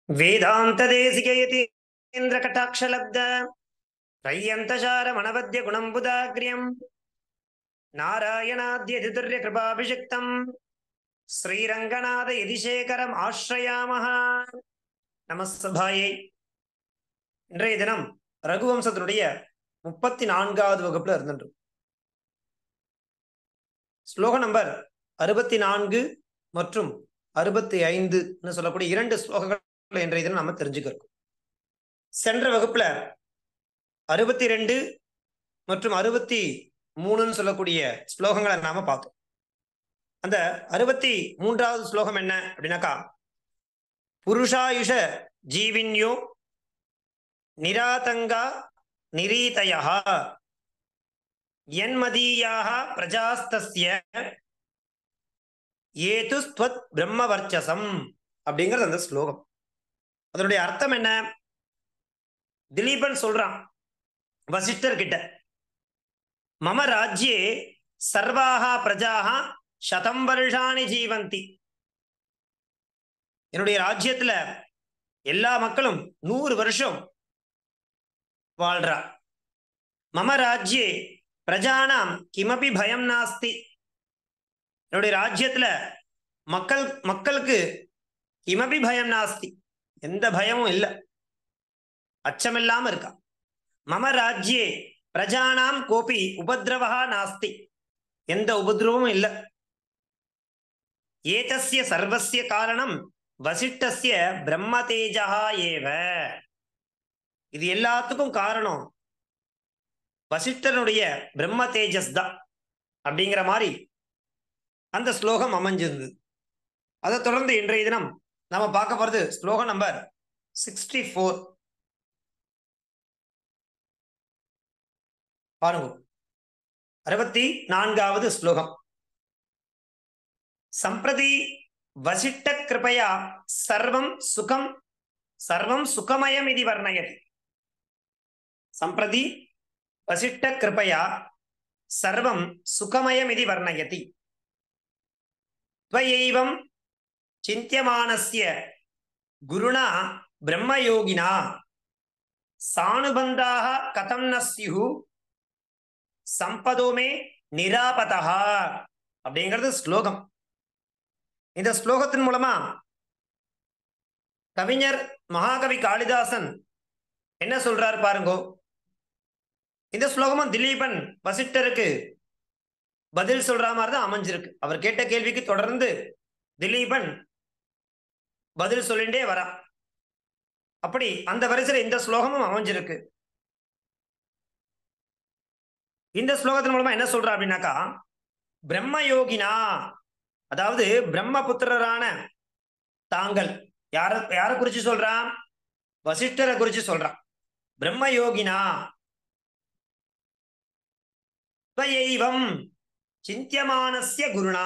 वेदान्तदेशिकयतीन्द्रकटाक्षलब्ध रय्यन्तशारमणवद्यगुणम्बुदाग्र्यम् नारायणाद्यतितुर्यकृपाभिषिक्तम् ஸ்ரீரங்கநாத யதிசேகரம் ஆශ්‍රயாமஹ நமஸ்தபாயை இன்றைய தினம் ரகுவம்சத்தினுடைய முப்பத்தி நான்காவது வகுப்புல இருந்துட்டு ஸ்லோக நம்பர் அறுபத்தி நான்கு மற்றும் அறுபத்தி ஐந்துன்னு சொல்லக்கூடிய இரண்டு ஸ்லோகங்கள் இன்றைய தினம் நம்ம தெரிஞ்சுக்கிறோம் சென்ற வகுப்புல அறுபத்தி ரெண்டு மற்றும் அறுபத்தி மூணுன்னு சொல்லக்கூடிய ஸ்லோகங்களை நாம பார்த்தோம் அந்த அறுபத்தி மூன்றாவது ஸ்லோகம் என்ன அப்படின்னாக்கா புருஷாயுஷ ஜீவின்யோ நிராதங்கா நிரீதயா என்மதீயாக பிரஜாஸ்தஸ்ய ஏது ஸ்வத் பிரம்மவர்ச்சசம் அப்படிங்கிறது அந்த ஸ்லோகம் அதனுடைய அர்த்தம் என்ன திலீபன் சொல்றான் வசிஷ்டர் கிட்ட மம ராஜ்யே சர்வாக பிரஜாக சதம் வருஷாணி ஜீவந்தி என்னுடைய ராஜ்யத்துல எல்லா மக்களும் நூறு வருஷம் வாழ்றா மம ராஜ்யே பிரஜானாம் கிமபி பயம் நாஸ்தி என்னுடைய ராஜ்யத்துல மக்கள் மக்களுக்கு கிமபி பயம் நாஸ்தி எந்த பயமும் இல்லை அச்சமில்லாம இருக்கா மம ராஜ்யே பிரஜானாம் கோபி உபதிரவா நாஸ்தி எந்த உபதிரவமும் இல்லை ஏதஸ்ய சர்வசிய காரணம் வசிஷ்டஸ்ய பிரம்ம தேஜா ஏவ இது எல்லாத்துக்கும் காரணம் வசிஷ்டனுடைய பிரம்ம தேஜஸ் தான் அப்படிங்கிற மாதிரி அந்த ஸ்லோகம் அமைஞ்சிருந்தது அதை தொடர்ந்து இன்றைய தினம் நம்ம பார்க்க போறது ஸ்லோகம் நம்பர் சிக்ஸ்டி ஃபோர் பாருங்க அறுபத்தி நான்காவது ஸ்லோகம் சம்பிரதி வசிட்ட கிருபையா சர்வம் சுகம் சர்வம் சுகமயம் இது வர்ணயதி சம்பிரதி வசிட்ட கிருபையா சர்வம் சுகமயம் இது வர்ணயதி त्वयैवं चिन्त्यमानस्य गुरुणा ब्रह्मयोगिना सानुबन्धाः कथं न स्युः சம்பதோ மே நிராபதா அப்படிங்கிறது ஸ்லோகம் இந்த ஸ்லோகத்தின் மூலமா கவிஞர் மகாகவி காளிதாசன் என்ன சொல்றார் பாருங்கோ இந்த ஸ்லோகமும் திலீபன் வசிட்டருக்கு பதில் சொல்ற மாதிரி தான் அமைஞ்சிருக்கு அவர் கேட்ட கேள்விக்கு தொடர்ந்து திலீபன் பதில் சொல்லிண்டே வரா அப்படி அந்த வரிசையில் இந்த ஸ்லோகமும் அமைஞ்சிருக்கு இந்த ஸ்லோகத்தின் மூலமா என்ன சொல்றா அப்படின்னாக்கா பிரம்ம யோகினா அதாவது பிரம்மபுத்திரரான தாங்கள் யார யார குறிச்சு சொல்றான் வசிஷ்டரை குறிச்சு சொல்றான் பிரம்ம யோகினா துவயைவம் சிந்தியமானசிய குருணா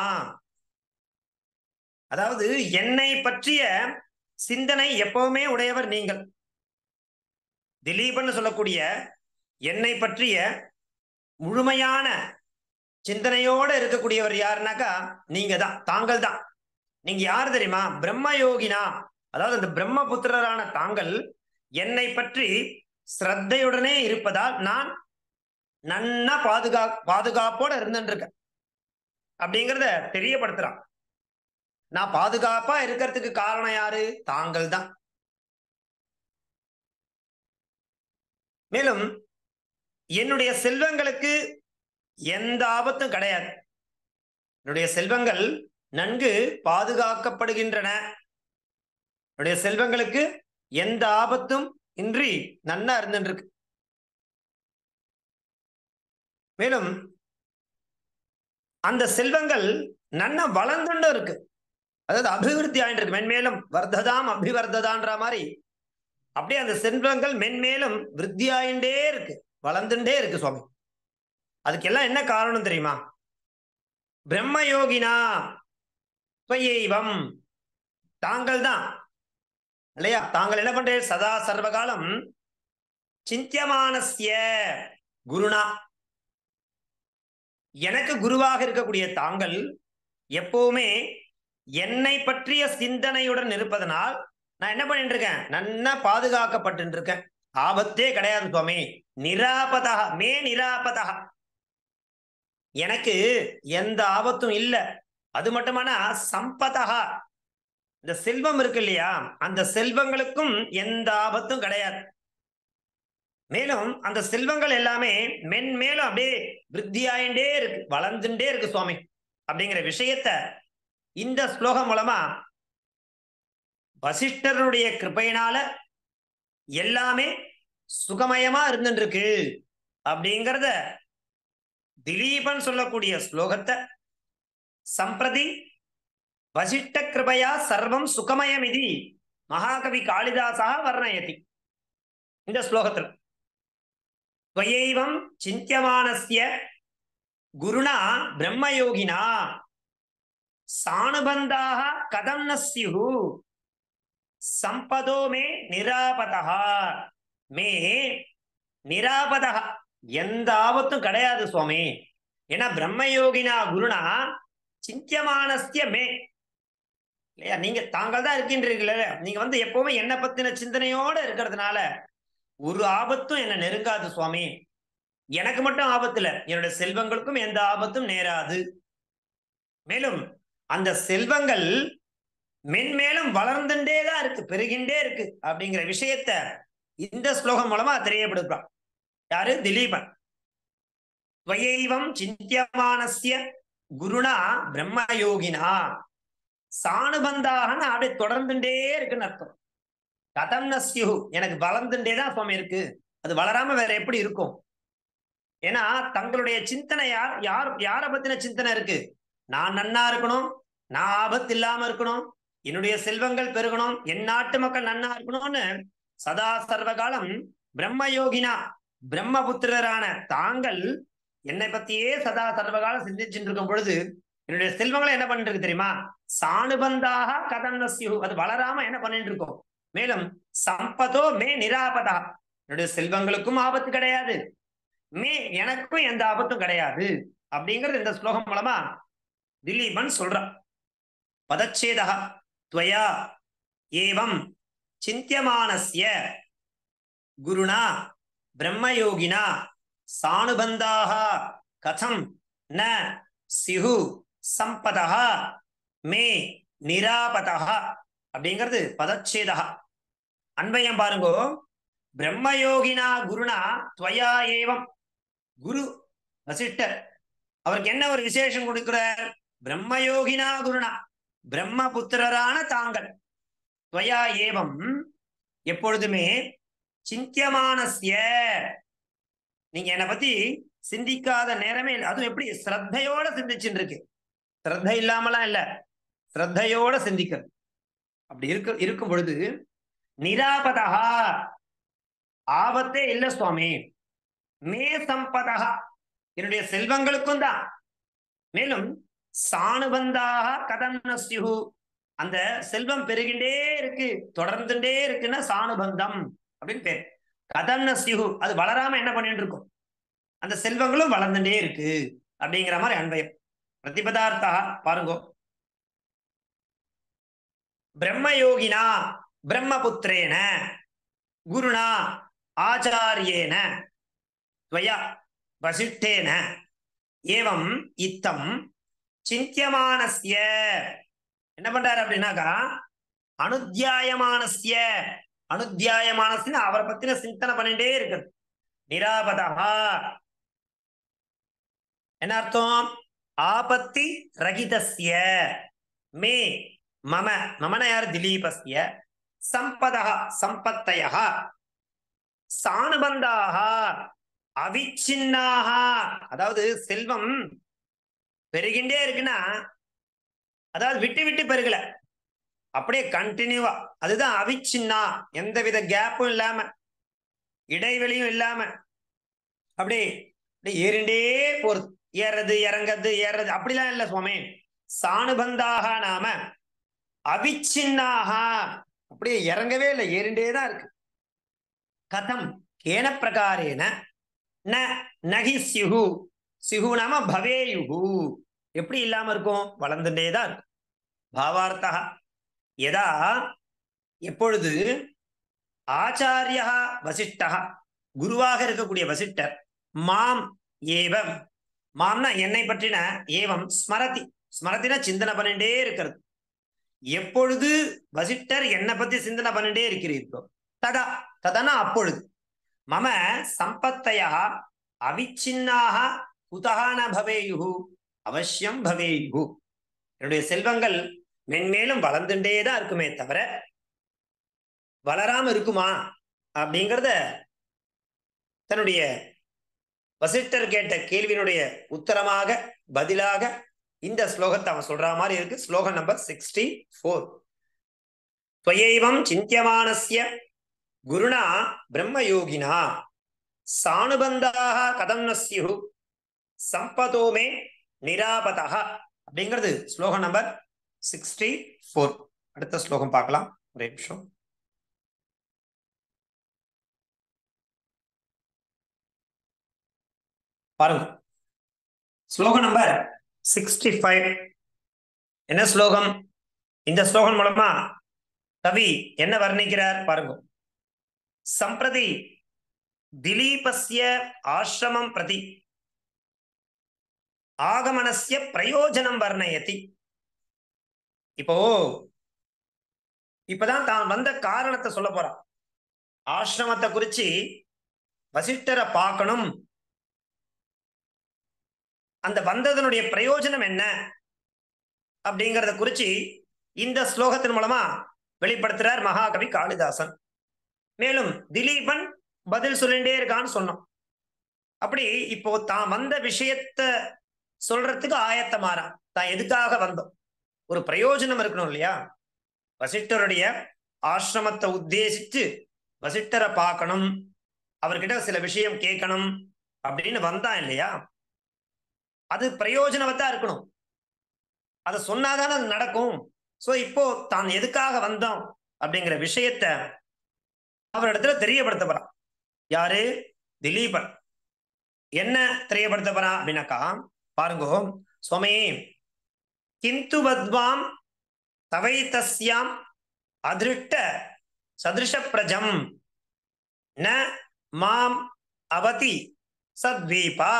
அதாவது என்னை பற்றிய சிந்தனை எப்பவுமே உடையவர் நீங்கள் திலீபன் சொல்லக்கூடிய என்னை பற்றிய முழுமையான சிந்தனையோட இருக்கக்கூடியவர் யாருனாக்கா நீங்க தான் தாங்கள் தான் நீங்க யார் தெரியுமா பிரம்ம யோகினா அதாவது அந்த பிரம்மபுத்திரரான தாங்கள் என்னை பற்றி ஸ்ரத்தையுடனே இருப்பதால் நான் நன்னா பாதுகா பாதுகாப்போட இருந்துருக்கேன் அப்படிங்கிறத தெரியப்படுத்துறான் நான் பாதுகாப்பா இருக்கிறதுக்கு காரணம் யாரு தாங்கள் தான் மேலும் என்னுடைய செல்வங்களுக்கு எந்த ஆபத்தும் கிடையாது என்னுடைய செல்வங்கள் நன்கு பாதுகாக்கப்படுகின்றன என்னுடைய செல்வங்களுக்கு எந்த ஆபத்தும் இன்றி நன்னா இருந்துருக்கு மேலும் அந்த செல்வங்கள் நன்ன வளர்ந்துட்டு இருக்கு அதாவது அபிவிருத்தி ஆயிட்டு இருக்கு மென்மேலும் வர்த்ததாம் அபிவர்த்ததான்ற மாதிரி அப்படியே அந்த செல்வங்கள் மென்மேலும் விருத்தி ஆயிண்டே இருக்கு வளர்ந்துட்டே இருக்கு சுவாமி அதுக்கெல்லாம் என்ன காரணம் தெரியுமா பிரம்ம யோகினா துவயைவம் தாங்கள் தான் இல்லையா தாங்கள் என்ன பண்ற சதா சர்வகாலம் சிந்தியமானசிய குருணா எனக்கு குருவாக இருக்கக்கூடிய தாங்கள் எப்பவுமே என்னை பற்றிய சிந்தனையுடன் இருப்பதனால் நான் என்ன பண்ணிட்டு இருக்கேன் நன்னா பாதுகாக்கப்பட்டு இருக்கேன் ஆபத்தே கிடையாது சுவாமி நிராபதா மே நிராபதா எனக்கு எந்த ஆபத்தும் இல்ல அது மட்டுமானா சம்பதா இந்த செல்வம் இருக்கு இல்லையா அந்த செல்வங்களுக்கும் எந்த ஆபத்தும் கிடையாது மேலும் அந்த செல்வங்கள் எல்லாமே மென்மேலும் அப்படியே விருத்தியாயிண்டே இருக்கு வளர்ந்துட்டே இருக்கு சுவாமி அப்படிங்கிற விஷயத்த இந்த ஸ்லோகம் மூலமா வசிஷ்டருடைய கிருபையினால எல்லாமே சுகமயமா இருந்துட்டு இருக்கு அப்படிங்கிறத திலீபன் சொல்லக்கூடிய ஸ்லோகத்தை சம்பிரதி வசிஷ்ட கிருபையா சர்வம் சுகமயம் இது மகாகவி காளிதாசா வர்ணயதி இந்த ஸ்லோகத்தில் துவயைவம் சிந்தியமானஸ்ய குருணா பிரம்மயோகினா சாணுபந்தாக கதம் ந ஸ்யு சம்பதோ மே நிராபதா மே நிராபதா எந்த ஆபத்தும் கிடையாது சுவாமி ஏன்னா பிரம்மயோகினா குருணா சிந்தியமானஸ்ய மே இல்லையா நீங்க தாங்கள் தான் இருக்கின்றீர்கள நீங்க வந்து எப்பவுமே என்ன பத்தின சிந்தனையோட இருக்கிறதுனால ஒரு ஆபத்தும் என்ன நெருங்காது சுவாமி எனக்கு மட்டும் ஆபத்து இல்ல என்னுடைய செல்வங்களுக்கும் எந்த ஆபத்தும் நேராது மேலும் அந்த செல்வங்கள் மென்மேலும் வளர்ந்துட்டே தான் இருக்கு பெருகின்றே இருக்கு அப்படிங்கிற விஷயத்த இந்த ஸ்லோகம் மூலமா தெரியப்படுத்துறான் யாரு திலீபன் துவயைவம் சிந்தியமானஸ்ய குருணா பிரம்மயோகினா சாணுபந்தாகன்னு அப்படியே தொடர்ந்துட்டே இருக்குன்னு அர்த்தம் கதம் நஸ்யு எனக்கு வளர்ந்துட்டே தான் சுவாமி இருக்கு அது வளராம வேற எப்படி இருக்கும் ஏன்னா தங்களுடைய சிந்தனை யார் யார் யார பத்தின சிந்தனை இருக்கு நான் நன்னா இருக்கணும் நான் ஆபத்து இல்லாம இருக்கணும் என்னுடைய செல்வங்கள் பெருகணும் என் நாட்டு மக்கள் நன்னா இருக்கணும்னு சதா சர்வகாலம் பிரம்மயோகினா பிரம்மபுத்திரரான தாங்கள் என்னை பத்தியே சதா சர்வகாலம் சிந்திச்சுட்டு இருக்கும் பொழுது என்னுடைய செல்வங்களை என்ன பண்ணிட்டு இருக்கு தெரியுமா சாணுபந்தாக கதந்தஸ்யு அது வளராம என்ன பண்ணிட்டு இருக்கோம் மேலும் சம்பதோ மே நிராபதா என்னுடைய செல்வங்களுக்கும் ஆபத்து கிடையாது மே எனக்கும் எந்த ஆபத்தும் கிடையாது அப்படிங்கிறது இந்த ஸ்லோகம் மூலமா திலீபன் சொல்றான் பதச்சேதா துவயா ஏவம் சிந்தியமானஸ்ய குருணா பிரம்மயோகினா சாணுபந்தாக கதம் ந சிஹு சம்பதா மே நிராபதா அப்படிங்கிறது பதச்சேதா அன்பயம் பாருங்கோ பிரம்மயோகினா குருணா துவயா ஏவம் குரு வசிஷ்டர் அவருக்கு என்ன ஒரு விசேஷம் கொடுக்கிறார் பிரம்மயோகினா குருணா பிரம்மபுத்திரரான தாங்கள் துவயா ஏவம் எப்பொழுதுமே சிந்தியமானஸ்ய நீங்க என்னை பத்தி சிந்திக்காத நேரமே இல்லை அதுவும் எப்படி ஸ்ரத்தையோட சிந்திச்சுட்டு இருக்கு ஸ்ரத்த இல்லாமலாம் இல்ல ஸ்ரத்தையோட சிந்திக்கிறது அப்படி இருக்க இருக்கும் பொழுது நிராபதா ஆபத்தே இல்ல சுவாமி மே சம்பதா என்னுடைய செல்வங்களுக்கும் தான் மேலும் சாணுபந்தாக கதம் நஸ்யு அந்த செல்வம் பெருகின்றே இருக்கு தொடர்ந்துட்டே இருக்குன்னா சாணுபந்தம் அப்படின்னு பேர் கதம் நஸ்யு அது வளராம என்ன பண்ணிட்டு இருக்கும் அந்த செல்வங்களும் வளர்ந்துட்டே இருக்கு அப்படிங்கிற மாதிரி அன்பயம் பிரதிபதார்த்தா பாருங்க பிரம்மயோகினா பிரம்மபுத்திரேன குருணா ஆச்சாரியேன துவயா வசிஷ்டேன ஏவம் இத்தம் சிந்தியமானஸ்ய என்ன பண்றாரு அப்படின்னாக்கா அனுத்தியாயமானஸ்ய அனுத்தியாயமானஸ்ய அவரை பத்தின சிந்தனை பண்ணிட்டே இருக்குது நிராபதா என்ன அர்த்தம் ஆபத்தி ரகிதஸ்ய மே மம மமன யார் திலீபஸ்ய சம்பதா சம்பத்தய சாணுபந்தாக அவிச்சின்னாக அதாவது செல்வம் பெருகின்றே இருக்குன்னா அதாவது விட்டு விட்டு பெருகல அப்படியே கண்டினியூவா அதுதான் அவிச்சின்னா எந்தவித கேப்பும் இல்லாம இடைவெளியும் இல்லாம அப்படியே அப்படியே ஏறிண்டே போறது ஏறது இறங்கிறது ஏறது அப்படிலாம் இல்ல சுவாமி சாணுபந்தாக நாம அவிச்சின்னாக அப்படியே இறங்கவே இல்லை ஏறிண்டே தான் இருக்கு கதம் கேன பிரகாரேன ந நகி சிஹு சிஹு நாம பவேயுகு எப்படி இல்லாம இருக்கும் வளர்ந்துட்டே தான் இருக்கும் பாவார்த்தா எதா எப்பொழுது ஆச்சாரியா வசிஷ்டா குருவாக இருக்கக்கூடிய வசிஷ்டர் மாம் ஏவம் மாம்னா என்னை பற்றின ஏவம் ஸ்மரதி ஸ்மரத்தின சிந்தனை பண்ணிட்டே இருக்கிறது எப்பொழுது வசிஷ்டர் என்னை பத்தி சிந்தனை பண்ணிட்டே இருக்கிறீர்களோ ததா ததனா அப்பொழுது மம சம்பத்தையா அவிச்சின்னாக குதகான பவேயு அவசியம் பவேயு என்னுடைய செல்வங்கள் மென்மேலும் வளர்ந்துட்டே தான் இருக்குமே தவிர வளராம இருக்குமா அப்படிங்கிறத தன்னுடைய வசிஷ்டர் கேட்ட கேள்வியினுடைய உத்தரமாக பதிலாக இந்த ஸ்லோகத்தை அவன் சொல்ற மாதிரி இருக்கு ஸ்லோகம் நம்பர் சிக்ஸ்டி ஃபோர் துவயைவம் சிந்தியமானஸ்ய குருணா பிரம்மயோகினா சானுபந்தாக கதம் நஸ்யு சம்பதோமே நிராபதா அப்படிங்கிறது ஸ்லோகம் நம்பர் சிக்ஸ்டி ஃபோர் அடுத்த ஸ்லோகம் பார்க்கலாம் ஒரே நிமிஷம் பாருங்க ஸ்லோகம் நம்பர் சிக்ஸ்டி ஃபைவ் என்ன ஸ்லோகம் இந்த ஸ்லோகம் மூலமா கவி என்ன வர்ணிக்கிறார் பாருங்க சம்பிரதி திலீபஸ்ய ஆசிரமம் பிரதி ஆகமனஸ்ய பிரயோஜனம் வர்ணயதி இப்போ இப்பதான் தான் வந்த காரணத்தை சொல்ல போறான் ஆசிரமத்தை குறிச்சு வசிஷ்டரை பார்க்கணும் அந்த வந்ததனுடைய பிரயோஜனம் என்ன அப்படிங்கறத குறிச்சு இந்த ஸ்லோகத்தின் மூலமா வெளிப்படுத்துறார் மகாகவி காளிதாசன் மேலும் திலீபன் பதில் சொல்லிட்டே இருக்கான்னு சொன்னோம் அப்படி இப்போ தான் வந்த விஷயத்த சொல்றதுக்கு ஆயத்தமாறான் தான் எதுக்காக வந்தோம் ஒரு பிரயோஜனம் இருக்கணும் இல்லையா வசிஷ்டருடைய ஆசிரமத்தை உத்தேசித்து வசிஷ்டரை பார்க்கணும் அவர்கிட்ட சில விஷயம் கேட்கணும் அப்படின்னு வந்தான் இல்லையா அது பிரயோஜனவத்தா இருக்கணும் அதை சொன்னாதானே அது நடக்கும் சோ இப்போ தான் எதுக்காக வந்தோம் அப்படிங்கிற விஷயத்த அவரிடத்துல தெரியப்படுத்த போறான் யாரு திலீபன் என்ன தெரியப்படுத்த போறான் அப்படின்னாக்கா பாருங்க சுவாமி கிந்து பத்வாம் தவை தஸ்யாம் அதிருஷ்ட சதிருஷ பிரஜம் ந மாம் அவதி சத்வீபா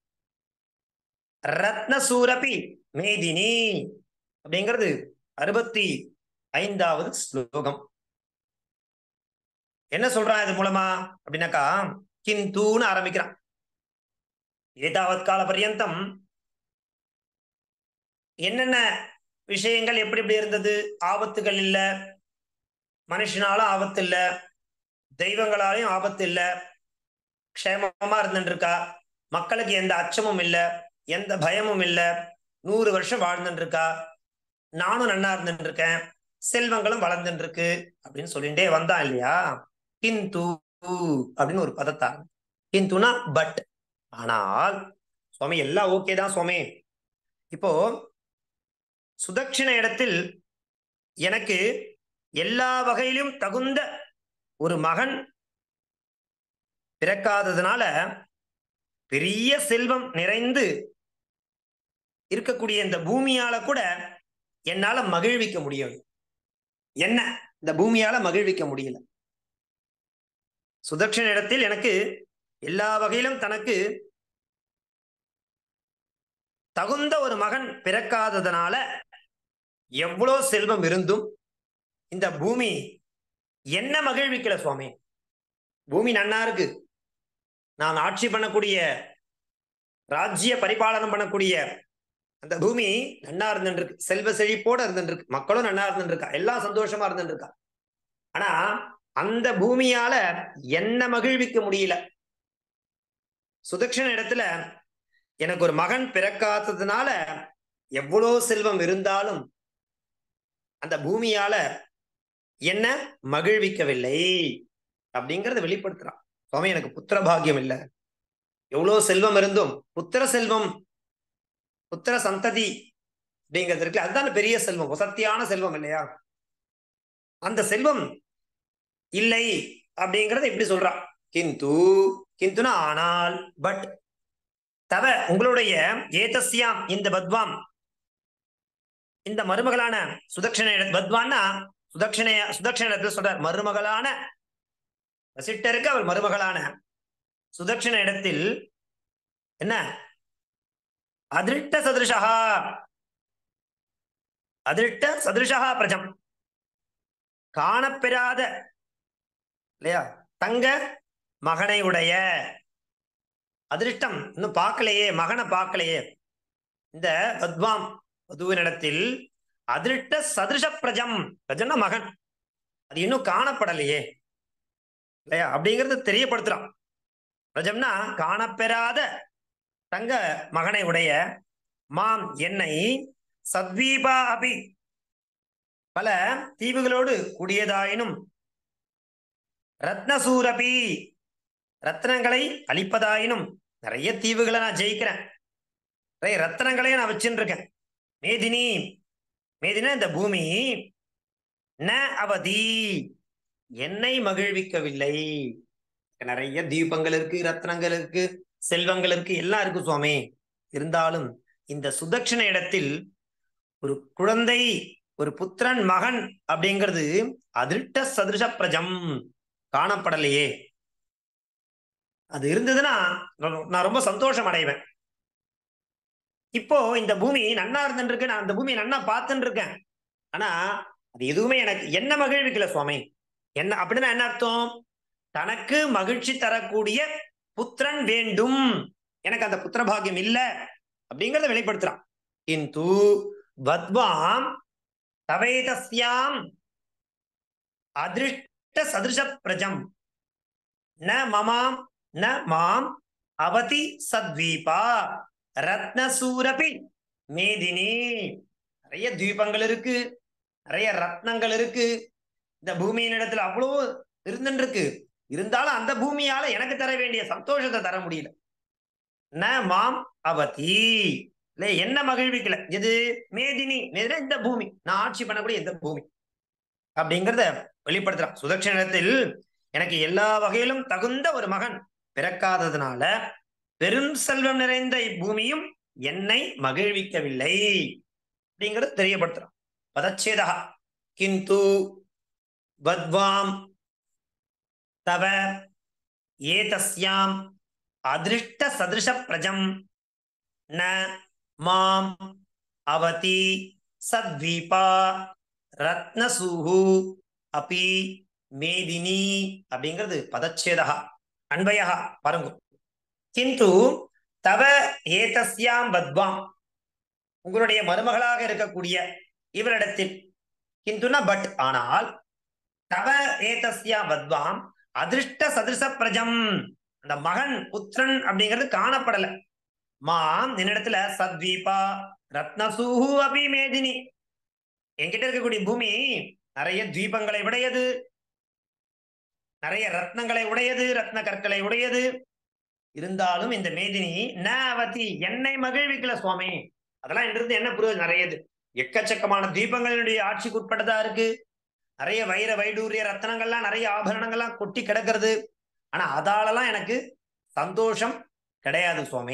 ரத்னசூரபி மேதினி அப்படிங்கிறது அறுபத்தி ஐந்தாவது ஸ்லோகம் என்ன சொல்றான் இது மூலமா அப்படின்னாக்கா கிந்தூன்னு ஆரம்பிக்கிறான் ஏதாவத் கால பர்யந்தம் என்னென்ன விஷயங்கள் எப்படி எப்படி இருந்தது ஆபத்துகள் இல்ல மனுஷனாலும் ஆபத்து இல்ல தெய்வங்களாலையும் ஆபத்து இல்ல க்ஷேமமா இருந்துட்டு இருக்கா மக்களுக்கு எந்த அச்சமும் இல்ல எந்த பயமும் இல்ல நூறு வருஷம் வாழ்ந்துட்டு இருக்கா நானும் நன்னா இருந்துட்டு இருக்கேன் செல்வங்களும் வளர்ந்துட்டு இருக்கு அப்படின்னு சொல்லிட்டே வந்தான் இல்லையா கிந்து அப்படின்னு ஒரு பதத்தா கிந்துனா பட் ஆனால் சுவாமி எல்லாம் ஓகே தான் சுவாமி இப்போ சுதட்சிண இடத்தில் எனக்கு எல்லா வகையிலும் தகுந்த ஒரு மகன் பிறக்காததுனால பெரிய செல்வம் நிறைந்து இருக்கக்கூடிய இந்த பூமியால கூட என்னால மகிழ்விக்க முடியும் என்ன இந்த பூமியால மகிழ்விக்க முடியல சுதட்சிண இடத்தில் எனக்கு எல்லா வகையிலும் தனக்கு தகுந்த ஒரு மகன் பிறக்காததுனால எவ்வளோ செல்வம் இருந்தும் இந்த பூமி என்ன மகிழ்விக்கல சுவாமி பூமி நன்னா இருக்கு நான் ஆட்சி பண்ணக்கூடிய ராஜ்ய பரிபாலனம் பண்ணக்கூடிய அந்த பூமி நன்னா இருந்துட்டு இருக்கு செல்வ செழிப்போட இருந்துட்டு இருக்கு மக்களும் நன்னா இருந்துட்டு இருக்கா எல்லாம் சந்தோஷமா இருந்துட்டு இருக்கா ஆனா அந்த பூமியால என்ன மகிழ்விக்க முடியல சுதட்சிண இடத்துல எனக்கு ஒரு மகன் பிறக்காததுனால எவ்வளோ செல்வம் இருந்தாலும் அந்த பூமியால என்ன மகிழ்விக்கவில்லை அப்படிங்கறத வெளிப்படுத்துறான் சுவாமி எனக்கு புத்திர பாக்கியம் இல்லை எவ்வளோ செல்வம் இருந்தும் புத்திர செல்வம் புத்திர சந்ததி அப்படிங்கிறது இருக்கு அதுதான் பெரிய செல்வம் வசத்தியான செல்வம் இல்லையா அந்த செல்வம் இல்லை அப்படிங்கறத இப்படி சொல்றான் கிந்து கிந்துனா ஆனால் பட் தவ உங்களுடைய ஏதஸ்யாம் இந்த பத்வாம் இந்த மருமகளான சுதட்சண பத்வான்னா சுதட்சிணைய சுதட்சிணத்தில் சொல்றார் மருமகளான வசிட்டருக்கு அவள் மருமகளான சுதட்சிண இடத்தில் என்ன அதிருஷ்ட சதிருஷா அதிருஷ்ட சதிருஷா பிரஜம் காணப்பெறாத இல்லையா தங்க மகனை உடைய அதிருஷ்டம் இன்னும் பார்க்கலையே மகனை பார்க்கலையே இந்த பத்வாம் வதுவினிடத்தில் அதிருஷ்ட சதிருஷ பிரஜம் பிரஜம்னா மகன் அது இன்னும் காணப்படலையே இல்லையா அப்படிங்கறது தெரியப்படுத்துறான் பிரஜம்னா காணப்பெறாத தங்க மகனை உடைய மாம் என்னை சத்வீபா அபி பல தீவுகளோடு கூடியதாயினும் ரத்னசூரபி ரத்னங்களை அளிப்பதாயினும் நிறைய தீவுகளை நான் ஜெயிக்கிறேன் நிறைய ரத்னங்களையும் நான் வச்சுட்டு இருக்கேன் மேதினி மேதினா இந்த பூமி ந அவதி என்னை மகிழ்விக்கவில்லை நிறைய தீபங்கள் இருக்கு ரத்னங்கள் இருக்கு செல்வங்கள் இருக்கு எல்லாம் இருக்கு சுவாமி இருந்தாலும் இந்த சுதட்சிண இடத்தில் ஒரு குழந்தை ஒரு புத்திரன் மகன் அப்படிங்கிறது அதிருஷ்ட சதிருஷ பிரஜம் காணப்படலையே அது இருந்ததுன்னா நான் ரொம்ப சந்தோஷம் அடைவேன் இப்போ இந்த பூமி நன்னா இருந்துட்டு இருக்கு நான் அந்த பூமியை நன்னா பார்த்துட்டு இருக்கேன் ஆனா அது எதுவுமே எனக்கு என்ன மகிழ்விக்கல சுவாமி என்ன அப்படின்னா என்ன அர்த்தம் தனக்கு மகிழ்ச்சி தரக்கூடிய புத்திரன் வேண்டும் எனக்கு அந்த புத்திர பாகியம் இல்ல அப்படிங்கறத வெளிப்படுத்துறான் கிந்து வத்வாம் தவேதஸ்யாம் அதிருஷ்ட சதிருஷ பிரஜம் ந மமாம் ந மாம் அவதி சத்வீபா ரத்னசூரபி மேதினி நிறைய தீபங்கள் இருக்கு நிறைய ரத்னங்கள் இருக்கு இந்த பூமியின் இடத்துல அவ்வளோ இருந்துட்டு இருக்கு இருந்தாலும் அந்த பூமியால எனக்கு தர வேண்டிய சந்தோஷத்தை தர முடியல ந மாம் அவதி இல்ல என்ன மகிழ்விக்கல எது மேதினி மேதினா இந்த பூமி நான் ஆட்சி பண்ணக்கூடிய இந்த பூமி அப்படிங்கிறத வெளிப்படுத்துறான் சுதட்சிணத்தில் எனக்கு எல்லா வகையிலும் தகுந்த ஒரு மகன் பிறக்காததுனால பெரும் செல்வம் நிறைந்த இப்பூமியும் என்னை மகிழ்விக்கவில்லை அப்படிங்கிறது தெரியப்படுத்துறான் பதச்சேதா கிந்து வத்வாம் தவ ஏதஸ்யாம் அதிருஷ்ட சதிருஷ பிரஜம் ந மாம் அவதி சத்வீபா ரத்னசூஹு அபி மேதினி அப்படிங்கிறது பதச்சேதா அன்பயா பாருங்க கிந்து தவ ஏதஸ்யாம் வத்வாம் உங்களுடைய மருமகளாக இருக்கக்கூடிய இவரிடத்தில் கிந்துனா பட் ஆனால் தவ ஏதஸ்யா வத்வாம் அதிருஷ்ட சதிருஷ பிரஜம் அந்த மகன் புத்திரன் அப்படிங்கிறது காணப்படல மாம் என்னிடத்துல சத்வீபா ரத்னசூஹு அபி மேதினி என்கிட்ட இருக்கக்கூடிய பூமி நிறைய தீபங்களை உடையது நிறைய ரத்னங்களை உடையது ரத்ன கற்களை உடையது இருந்தாலும் இந்த மேதினி ந அவதி என்னை மகிழ்விக்கல சுவாமி அதெல்லாம் இருந்து என்ன புரியுது நிறையது எக்கச்சக்கமான தீபங்களினுடைய ஆட்சிக்கு உட்பட்டதா இருக்கு நிறைய வைர வைடூரிய ரத்னங்கள்லாம் நிறைய ஆபரணங்கள்லாம் கொட்டி கிடக்கிறது ஆனா அதாலலாம் எனக்கு சந்தோஷம் கிடையாது சுவாமி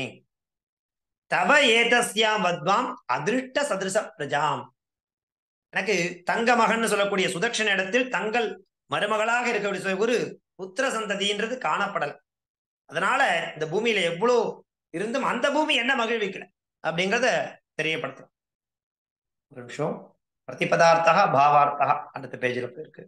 தவ ஏதஸ்யாம் வத்வாம் அதிருஷ்ட சதிருஷ பிரஜாம் எனக்கு தங்க மகன் சொல்லக்கூடிய சுதட்சண இடத்தில் தங்கள் மருமகளாக இருக்கக்கூடிய ஒரு புத்திர சந்ததின்றது காணப்படல அதனால இந்த பூமியில எவ்வளவு இருந்தும் அந்த பூமி என்ன மகிழ்விக்கல அப்படிங்கறத தெரியப்படுத்தும் ஒரு நிமிஷம் பிரதிபதார்த்தா பாவார்த்தா அடுத்த பேஜில் இருக்கு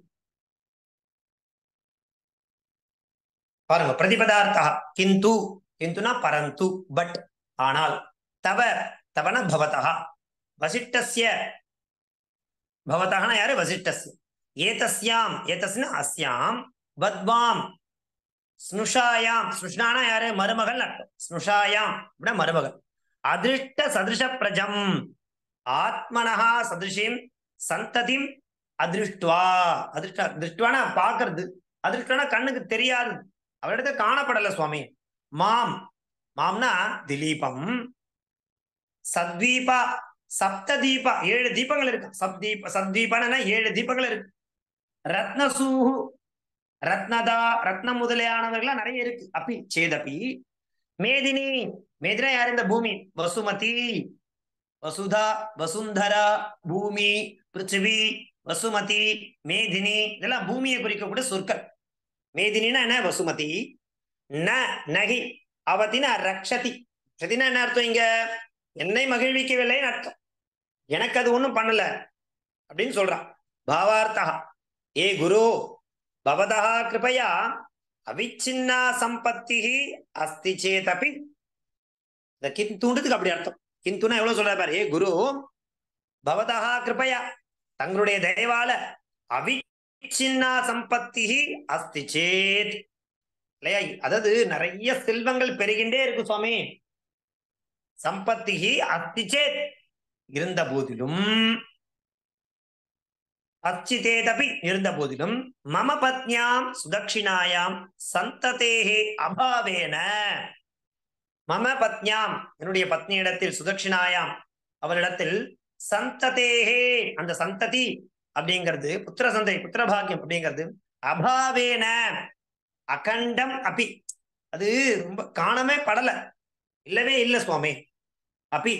பாருங்க பிரதிபதார்த்தா கிந்து கிந்துனா பரந்து பட் ஆனால் தவ தவன பவதா வசிட்டஸ்ய பவதகன யாரு வசிட்டஸ்ய ஏதஸ்யாம் ஏதஸ்னா அஸ்யாம் வத்வாம் ஸ்னுஷாயாம் ஸ்னுஷானா யாரு மருமகள் அர்த்தம் ஸ்னுஷாயாம் அப்படின்னா மருமகள் அதிருஷ்ட சதிருஷ பிரஜம் ஆத்மனஹா சதிருஷிம் சந்ததிம் அதிருஷ்டுவா அதிருஷ்ட திருஷ்டுவானா பாக்குறது அதிருஷ்டனா கண்ணுக்கு தெரியாது அவரிடத்த காணப்படல சுவாமி மாம் மாம்னா திலீபம் சத்வீபா சப்த தீபா ஏழு தீபங்கள் இருக்கு சப்தீப சத்வீபனா ஏழு தீபங்கள் இருக்கு ரத்னசூஹு ரத்னதா ரத்னம் முதலியானவர்கள்லாம் நிறைய இருக்கு அப்பி சேதபி மேதினி மேதினா யார் இந்த பூமி வசுமதி வசுதா வசுந்தரா பூமி பிருத்திவி வசுமதி மேதினி இதெல்லாம் பூமியை குறிக்கக்கூடிய சொற்கள் மேதினினா என்ன வசுமதி ந நகி அவத்தின ரக்ஷதி ரக்ஷதினா என்ன அர்த்தம் இங்க என்னை மகிழ்விக்கவில்லைன்னு அர்த்தம் எனக்கு அது ஒண்ணும் பண்ணல அப்படின்னு சொல்றான் பாவார்த்தா ஏ குரு பவதா கிருபயா அவிச்சின்னா சம்பத்தி அஸ்தி சேதபி இந்த கிந்துன்றதுக்கு அப்படி அர்த்தம் கிந்துனா எவ்வளவு சொல்ற பாரு ஏ குரு பவதா கிருபயா தங்களுடைய தயவால அவிச்சின்னா சம்பத்தி அஸ்தி சேத் இல்லையா அதாவது நிறைய செல்வங்கள் பெருகின்றே இருக்கு சுவாமி சம்பத்தி அஸ்தி சேத் இருந்த போதிலும் அச்சிதேதபி இருந்த போதிலும் மம பத்னியாம் சுதக்ஷிணாயாம் சந்ததேகே அபாவேன மம பத்னியாம் என்னுடைய பத்னியிடத்தில் சுதக்ஷிணாயாம் அவரிடத்தில் சந்ததேகே அந்த சந்ததி அப்படிங்கிறது புத்திர சந்ததி புத்திர பாக்கியம் அப்படிங்கிறது அபாவேன அகண்டம் அபி அது ரொம்ப காணமே படல இல்லவே இல்லை சுவாமி அபி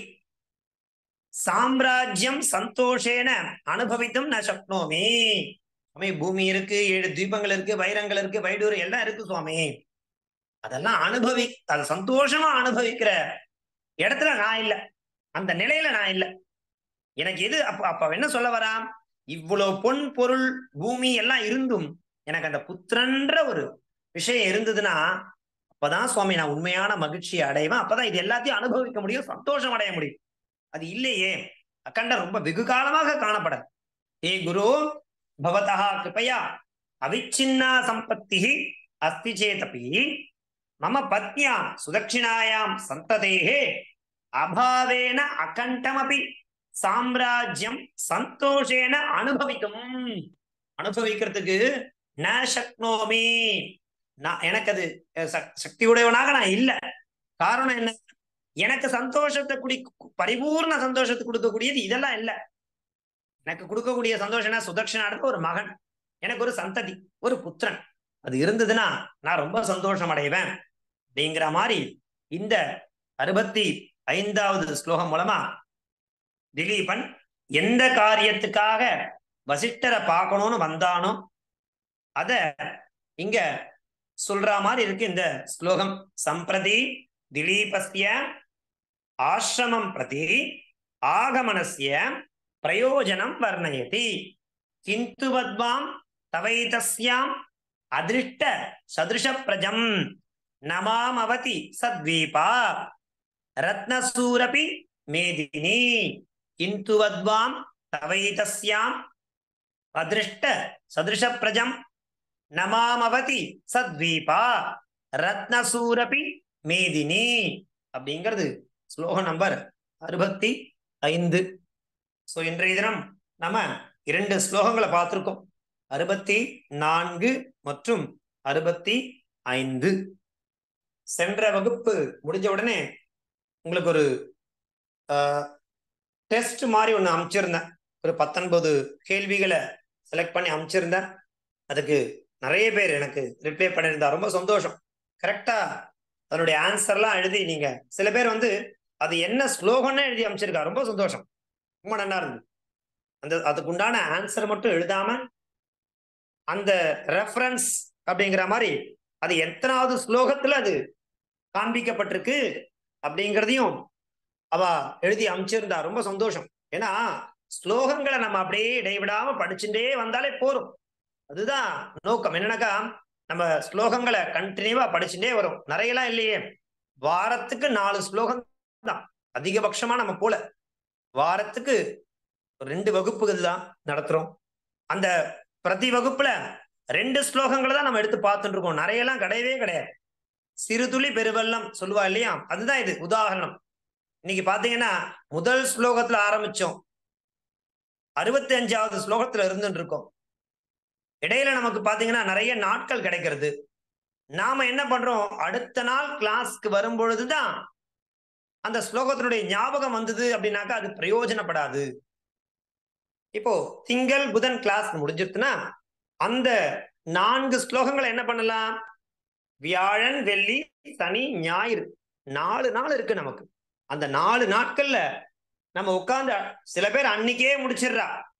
சாம்ராஜ்யம் சந்தோஷேன அனுபவித்தும் ந சக்னோமி சுவாமி பூமி இருக்கு ஏழு தீபங்கள் இருக்கு வைரங்கள் இருக்கு வைடூர் எல்லாம் இருக்கு சுவாமி அதெல்லாம் அனுபவி அது சந்தோஷமா அனுபவிக்கிற இடத்துல நான் இல்ல அந்த நிலையில நான் இல்ல எனக்கு எது அப்ப அப்ப என்ன சொல்ல வராம் இவ்வளவு பொன் பொருள் பூமி எல்லாம் இருந்தும் எனக்கு அந்த புத்திரன்ற ஒரு விஷயம் இருந்ததுன்னா அப்பதான் சுவாமி நான் உண்மையான மகிழ்ச்சியை அடைவேன் அப்பதான் இது எல்லாத்தையும் அனுபவிக்க முடியும் சந்தோஷம் அடைய முடியும் அது இல்லையே அக்கண்ட ரொம்ப வெகு காலமாக காணப்பட ஏ குரு பவதா கிருபயா அவிச்சின்னா சம்பத்தி அஸ்தி சேதபி மம பத்னியாம் சுதட்சிணாயாம் சந்ததேகே அபாவேன அகண்டமபி சாம்ராஜ்யம் சந்தோஷேன அனுபவிக்கும் அனுபவிக்கிறதுக்கு ந சக்னோமி நான் எனக்கு அது சக்தி உடையவனாக நான் இல்ல காரணம் என்ன எனக்கு சந்தோஷத்தை குடி பரிபூர்ண சந்தோஷத்தை கொடுக்கக்கூடியது இதெல்லாம் இல்ல எனக்கு கொடுக்கக்கூடிய சந்தோஷம்னா சுதட்சணாடுக்கு ஒரு மகன் எனக்கு ஒரு சந்ததி ஒரு புத்திரன் அது இருந்ததுன்னா நான் ரொம்ப சந்தோஷம் அடைவேன் அப்படிங்கிற மாதிரி இந்த அறுபத்தி ஐந்தாவது ஸ்லோகம் மூலமா திலீபன் எந்த காரியத்துக்காக வசிஷ்டரை பார்க்கணும்னு வந்தானோ அத இங்க சொல்ற மாதிரி இருக்கு இந்த ஸ்லோகம் சம்பிரதி திலீபஸ்ய ஆசிரமம் பிரதி ஆகமனஸ்ய பிரயோஜனம் வர்ணயதி கிந்து பத்மாம் தவைதஸ்யாம் அதிருஷ்ட சதுருஷ பிரஜம் நமாமவதி சத்வீபா ரத்னசூரபி மேதினி கிந்து வத்வாம் தவைதஸ்யாம் அதிருஷ்ட சதுருஷ பிரஜம் நமாமவதி சத்வீபா ரத்னசூரபி மேதினி அப்படிங்கிறது ஸ்லோகம் நம்பர் அறுபத்தி ஐந்து ஸோ இன்றைய தினம் நம்ம இரண்டு ஸ்லோகங்களை பார்த்துருக்கோம் அறுபத்தி நான்கு மற்றும் அறுபத்தி ஐந்து சென்ற வகுப்பு முடிஞ்ச உடனே உங்களுக்கு ஒரு டெஸ்ட் மாதிரி ஒன்று அமைச்சிருந்தேன் ஒரு பத்தொன்பது கேள்விகளை செலக்ட் பண்ணி அமைச்சிருந்தேன் அதுக்கு நிறைய பேர் எனக்கு ரிப்ளை பண்ணியிருந்தா ரொம்ப சந்தோஷம் கரெக்டா அதனுடைய ஆன்சர்லாம் எழுதி நீங்க சில பேர் வந்து அது என்ன ஸ்லோகம்னு எழுதி அமைச்சிருக்கா ரொம்ப சந்தோஷம் ரொம்ப நல்லா இருந்தது அந்த அதுக்கு உண்டான ஆன்சர் மட்டும் எழுதாம அந்த ரெஃபரன்ஸ் அப்படிங்கிற மாதிரி அது எத்தனாவது ஸ்லோகத்துல அது காண்பிக்கப்பட்டிருக்கு அப்படிங்கிறதையும் அவ எழுதி அமைச்சிருந்தா ரொம்ப சந்தோஷம் ஏன்னா ஸ்லோகங்களை நம்ம அப்படியே இடைவிடாம படிச்சுட்டே வந்தாலே போரும் அதுதான் நோக்கம் என்னன்னாக்கா நம்ம ஸ்லோகங்களை கண்டினியூவா படிச்சுட்டே வரும் நிறையலாம் இல்லையே வாரத்துக்கு நாலு ஸ்லோகம் தான் அதிகபட்சமா நம்ம போல வாரத்துக்கு ரெண்டு வகுப்புகள் தான் நடத்துறோம் அந்த பிரதி வகுப்புல ரெண்டு ஸ்லோகங்களை தான் நம்ம எடுத்து பார்த்துட்டு இருக்கோம் நிறையெல்லாம் கிடையவே கிடையாது சிறுதுளி பெருவெல்லம் சொல்லுவா இல்லையா அதுதான் இது உதாரணம் இன்னைக்கு பாத்தீங்கன்னா முதல் ஸ்லோகத்துல ஆரம்பிச்சோம் அறுபத்தி அஞ்சாவது ஸ்லோகத்துல இருந்துட்டு இருக்கோம் இடையில நமக்கு பாத்தீங்கன்னா நிறைய நாட்கள் கிடைக்கிறது நாம என்ன பண்றோம் அடுத்த நாள் கிளாஸ்க்கு வரும் பொழுதுதான் அந்த ஸ்லோகத்தினுடைய ஞாபகம் வந்தது அப்படின்னாக்கா அது பிரயோஜனப்படாது இப்போ திங்கள் புதன் கிளாஸ் முடிஞ்சிருச்சுன்னா அந்த நான்கு ஸ்லோகங்களை என்ன பண்ணலாம் வியாழன் வெள்ளி சனி ஞாயிறு நாலு நாள் இருக்கு நமக்கு அந்த நாலு நாட்கள்ல நம்ம உட்கார்ந்து சில பேர் அன்னைக்கே முடிச்சிடுறா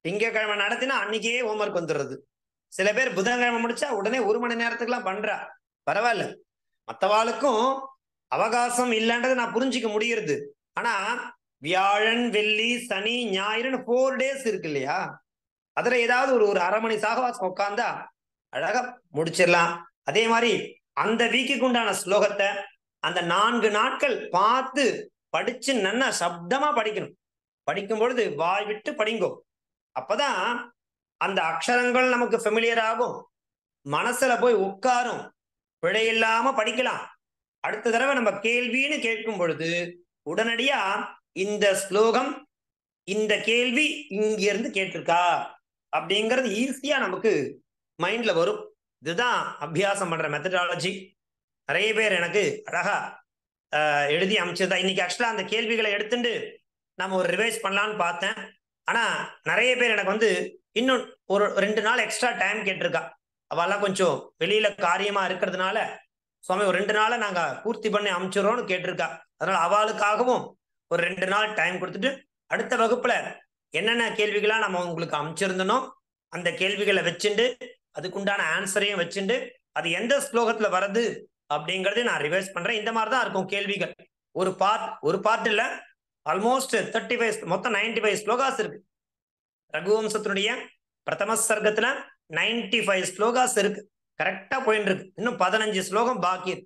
திங்கக்கிழமை நடத்தினா அன்னைக்கே ஹோம்ஒர்க் வந்துடுறது சில பேர் புதன்கிழமை முடிச்சா உடனே ஒரு மணி நேரத்துக்குலாம் பண்றா பரவாயில்ல மற்றவாளுக்கும் அவகாசம் இல்லைன்றது நான் புரிஞ்சுக்க முடியுது ஆனா வியாழன் வெள்ளி சனி ஞாயிறுன்னு ஃபோர் டேஸ் இருக்கு இல்லையா அதுல ஏதாவது ஒரு ஒரு அரை மணி சாகவாசம் உட்காந்தா அழகா முடிச்சிடலாம் அதே மாதிரி அந்த வீக்குக்கு உண்டான ஸ்லோகத்தை அந்த நான்கு நாட்கள் பார்த்து படிச்சு நன்னா சப்தமா படிக்கணும் படிக்கும் பொழுது வாய் விட்டு படிங்கோ அப்பதான் அந்த அக்ஷரங்கள் நமக்கு ஃபெமிலியர் ஆகும் மனசுல போய் உட்காரும் பிழை இல்லாம படிக்கலாம் அடுத்த தடவை நம்ம கேள்வின்னு கேட்கும் பொழுது உடனடியா இந்த ஸ்லோகம் இந்த கேள்வி இங்கிருந்து கேட்டிருக்கா அப்படிங்கிறது ஈஸியா நமக்கு மைண்ட்ல வரும் இதுதான் அபியாசம் பண்ற மெத்தடாலஜி நிறைய பேர் எனக்கு அழகா ஆஹ், எழுதி அமைச்சதா இன்னைக்கு ஆக்சுவலா அந்த கேள்விகளை எடுத்துட்டு நம்ம ஒரு ரிவைஸ் பண்ணலான்னு பார்த்தேன் ஆனா நிறைய பேர் எனக்கு வந்து இன்னும் ஒரு ரெண்டு நாள் எக்ஸ்ட்ரா டைம் கேட்டிருக்கா அவெல்லாம் கொஞ்சம் வெளியில காரியமா இருக்கிறதுனால சுவாமி ஒரு ரெண்டு நாளை நாங்க பூர்த்தி பண்ணி அமைச்சிடறோம்னு கேட்டிருக்கா அதனால அவளுக்காகவும் ஒரு ரெண்டு நாள் டைம் கொடுத்துட்டு அடுத்த வகுப்புல என்னென்ன கேள்விகளா நம்ம உங்களுக்கு அமைச்சிருந்தனோ அந்த கேள்விகளை வச்சுண்டு அதுக்குண்டான ஆன்சரையும் வச்சுண்டு அது எந்த ஸ்லோகத்துல வருது அப்படிங்கறதையும் நான் ரிவைஸ் பண்றேன் இந்த மாதிரி தான் இருக்கும் கேள்விகள் ஒரு பார்ட் ஒரு பார்ட் இல்ல ஆல்மோஸ்ட் தேர்ட்டி ஃபைவ் மொத்தம் நைன்டி ஃபைவ் ஸ்லோகாஸ் இருக்கு ரகுவம்சத்தினுடைய பிரதம சர்க்கத்துல நைன்டி ஃபைவ் ஸ்லோகாஸ் இருக்கு கரெக்டா போயிட்டு இருக்கு இன்னும் பதினஞ்சு ஸ்லோகம் பாக்கி இருக்கு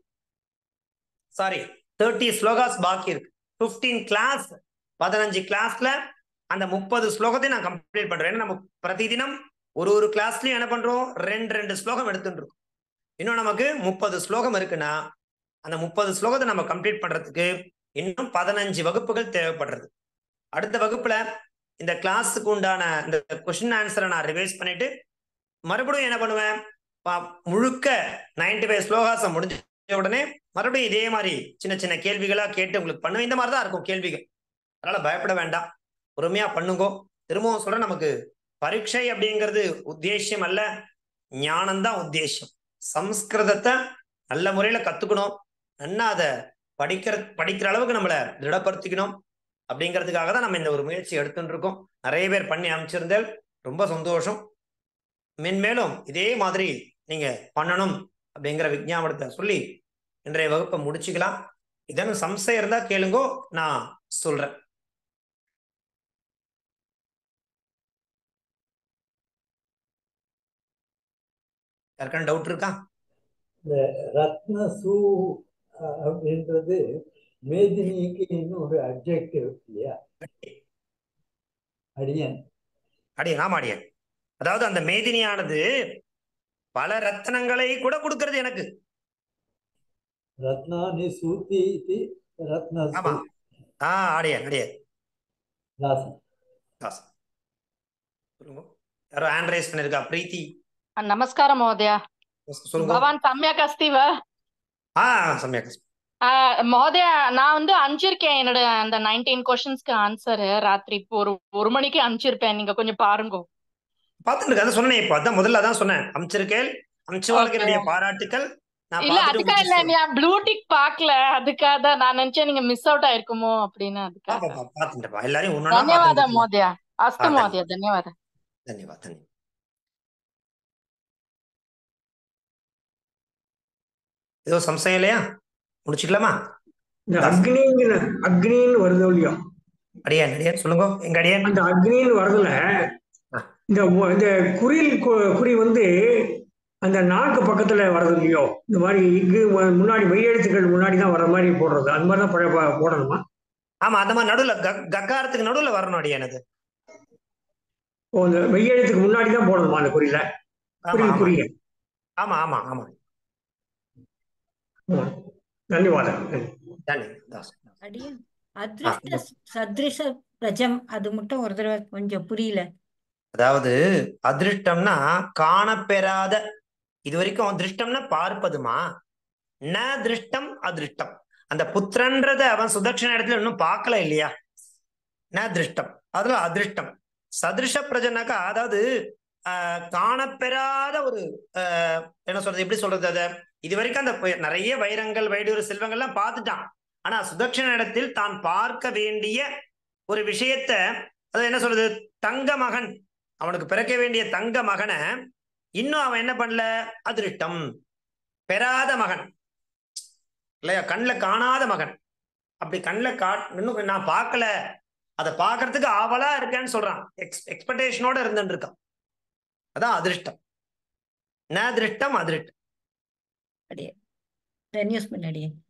சாரி தேர்ட்டி ஸ்லோகாஸ் பாக்கி இருக்கு பிப்டீன் கிளாஸ் பதினஞ்சு கிளாஸ்ல அந்த முப்பது ஸ்லோகத்தை நான் கம்ப்ளீட் பண்றேன் ஏன்னா நம்ம பிரதிதினம் ஒரு ஒரு கிளாஸ்லயும் என்ன பண்றோம் ரெண்டு ரெண்டு ஸ்லோகம் எடுத்துட்டு இருக்கோம் இன்னும் நமக்கு முப்பது ஸ்லோகம் இருக்குன்னா அந்த முப்பது ஸ்லோகத்தை நம்ம கம்ப்ளீட் பண்றதுக்கு இன்னும் பதினஞ்சு வகுப்புகள் தேவைப்படுறது அடுத்த வகுப்புல இந்த கிளாஸுக்கு உண்டான இந்த கொஸ்டின் ஆன்சரை நான் ரிவைஸ் பண்ணிட்டு மறுபடியும் என்ன பண்ணுவேன் பா- முழுக்க நைன்டி ஃபைவ் ஸ்லோகாசம் முடிஞ்ச உடனே மறுபடியும் இதே மாதிரி சின்ன சின்ன கேள்விகளா கேட்டு உங்களுக்கு பண்ணுவேன் இந்த மாதிரி தான் இருக்கும் கேள்விகள் அதனால பயப்பட வேண்டாம் பொறுமையா பண்ணுங்கோ திரும்பவும் சொல்றேன் நமக்கு பரீட்சை அப்படிங்கிறது உத்தேசியம் அல்ல ஞானம்தான் உத்தேசம் சம்ஸ்கிருதத்தை நல்ல முறையில கத்துக்கணும் நன்னா அதை படிக்கிற படிக்கிற அளவுக்கு நம்மளை திருடப்படுத்திக்கணும் அப்படிங்கிறதுக்காக தான் நம்ம இந்த ஒரு முயற்சி எடுத்துட்டு இருக்கோம் நிறைய பேர் பண்ணி அமைச்சிருந்தேன் ரொம்ப சந்தோஷம் மென்மேலும் இதே மாதிரி நீங்க பண்ணணும் அப்படிங்கிற விஞ்ஞாபனத்தை சொல்லி இன்றைய வகுப்பை முடிச்சுக்கலாம் இதன் சம்சயம் இருந்தா கேளுங்கோ நான் சொல்றேன் யாருக்கான டவுட் இருக்கா இந்த ரத்னசூ அஹ், அப்படின்றது மேதினிக்கு இன்னும் ஒரு அப்ஜெக்டிவ் இல்லையா அடியன் அடியன் ஆமா அடியன் அதாவது அந்த மேதினியானது பல ரத்தனங்களை கூட கொடுக்கிறது எனக்கு ரத்னானி சூத்தி இது ரத்னசூ ஆமா ஆ அடியன் அடியன் தாசன் தாஸ் சொல்லுங்க யாரோ ஹேண்ட் ரைஸ் பண்ணிருக்கா பிரீத்தி नमस्कारः महोदय சொல்லுங்க भवान् सम्यक् अस्ति वा ஆ சமயக் ஆ, மहोदय நான் வந்து அனுப்பிச்சிருக்கேன் என்னோட அந்த நைன்டீன் கொஸ்டின்ஸ்க்கு ஆன்சர் ராத்திரி இப்போ ஒரு ஒரு மணிக்கு அனுப்பிச்சிருப்பேன் நீங்க கொஞ்சம் பாருங்க பார்த்துட்டு இருக்கு அதான் சொன்னேன் இப்போ அதான் முதல்ல அதான் சொன்னேன் அமிச்சிருக்கேன் அமிச்சவாளுக்கு என்னுடைய பாராட்டுக்கள் நான் இல்ல பார்த்துட்டு அதுக்காக இல்ல உங்களுக்கு நான் ப்ளூ டிக் பார்க்கல அதுக்காக தான் நான் நினைச்சேன் நீங்க மிஸ் அவுட் ஆயிருக்குமோ அப்படின்னு அதுக்காக சொல்றேன். பார்த்துட்டேன்ப்பா எல்லாரையும் ஒன்னொன்னா ಧನ್ಯವಾದ பார்த்துட்டு ಮಹೋದಯ ಅಸ್ತು ಹಾ, ಮಹೋದಯ ಧನ್ಯವಾದ தன்யவாத் தன்யவாத் ஏதோ சம்சயம் இல்லையா முடிச்சுக்கலாமா இந்த அக்னிங்கிற அக்னின்னு வருது இல்லையோ அடியான் அடியான் சொல்லுங்க எங்க அடியான் அந்த அக்னின்னு வரதுல இந்த மு- இந்த குறில் கு- குறி வந்து அந்த நாக்கு பக்கத்துல வர்றது இல்லையோ இந்த மாதிரி இங்கு மு- முன்னாடி மெய்யெழுத்துக்கள் முன்னாடி தான் வர்ற மாதிரி போடுறது அது மாதிரி தான் பழைய ப- போடணுமா ஆமா அந்த மாதிரி நடுவுல க- கக்காரத்துக்கு நடுவுல வரணும் அடியான் அது ஓ இந்த மெய்யெழுத்துக்கு முன்னாடி தான் போடணுமா அந்த குறியில ஆமா குறில் ஆமா குறிய ஆமா ஆமா ஆமா ம். தன்யவாதம் தன்யவாத் தாஸ் அடியன் அதிருஷ்ட சத்ரிஷ பிரஜம் அது மட்டும் ஒரு தடவை கொஞ்சம் புரியல அதாவது அதிருஷ்டம்னா காணப்பெறாத இது வரைக்கும் திருஷ்டம்னா பார்ப்பதுமா ந திருஷ்டம் அதிருஷ்டம் அந்த புத்திரன்றத அவன் சுதட்சண இடத்துல இன்னும் பார்க்கல இல்லையா ந திருஷ்டம் அதுல அதிருஷ்டம் சதிருஷ பிரஜனாக்கா அதாவது ஆஹ், காணப்பெறாத ஒரு ஆஹ், என்ன சொல்றது எப்படி சொல்றது அத இது வரைக்கும் அந்த ப- நிறைய வைரங்கள் வைடூர செல்வங்கள்லாம் பார்த்துட்டான் ஆனா சுதட்சண இடத்தில் தான் பார்க்க வேண்டிய ஒரு விஷயத்த அது என்ன சொல்றது தங்க மகன் அவனுக்கு பிறக்க வேண்டிய தங்க மகனை இன்னும் அவன் என்ன பண்ணல அதிருஷ்டம் பெறாத மகன் இல்லையா கண்ணில் காணாத மகன் அப்படி கண்ணில் கா இன்னும் நான் பார்க்கல அதை பார்க்கறதுக்கு ஆவலா இருக்கேன்னு சொல்றான் எக்ஸ் எக்ஸ்பெக்டேஷனோட இருந்துட்டு இருக்கான் அதான் அதிருஷ்டம் ந திருஷ்டம் அதிருஷ்டம் அடியே டென் இயர்ஸ் முன்னாடி